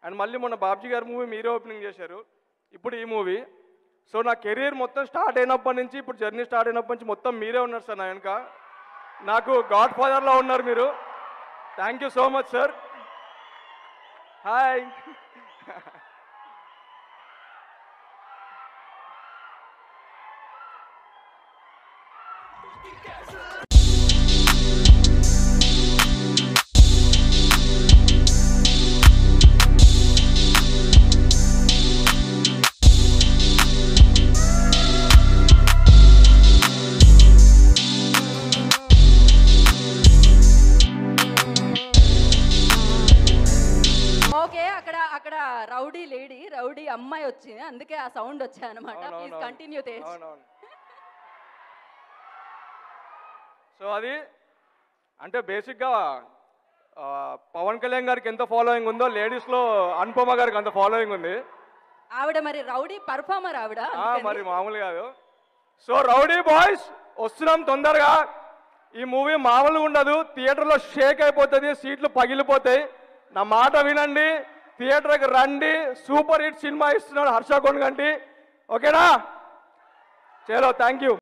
And మళ్ళీ మొన్న బాబ్జీ గారి మూవీ మీరే ఓపెనింగ్ చేశారు ఇప్పుడు ఈ మూవీ సో నా కెరీర్ మొత్తం స్టార్ట్ అయినప్పటి నుంచి ఇప్పుడు జర్నీ స్టార్ట్ అయినప్పటి నుంచి మొత్తం మీరే ఉన్నారు సార్ నా వెనుక నాకు గాడ్ ఫాదర్లో ఉన్నారు మీరు thank you so much sir hi okay అక్కడ అక్కడ రౌడీ లేడీ రౌడీ అమ్మాయి వచ్చింది అందుకే ఆ సౌండ్ వచ్చాయి అనమాట ప్లీజ్ అవునవును. కంటిన్యూ తేజ్ అవునవును సో అది అంటే బేసిక్గా ఆ, పవన్ కళ్యాణ్ గారికి ఎంత ఫాలోయింగ్ ఉందో లేడీస్లో అనుపమ గారికి అంత ఫాలోయింగ్ ఉంది ఆవిడ మరి రౌడీ పర్ఫార్మర్ ఆవిడ ఆ, అందుకని. మరి మామూలు కాదు సో రౌడీ బాయ్స్ వస్తున్నాం తొందరగా ఈ మూవీ మామూలుగా ఉండదు థియేటర్లో షేక్ అయిపోతుంది సీట్లు పగిలిపోతాయి నా మాట వినండి థియేటర్కి రండి సూపర్ హిట్ సినిమా ఇస్తున్నాడు హర్ష కొనగంటి ఓకేనా చలో థ్యాంక్ యూ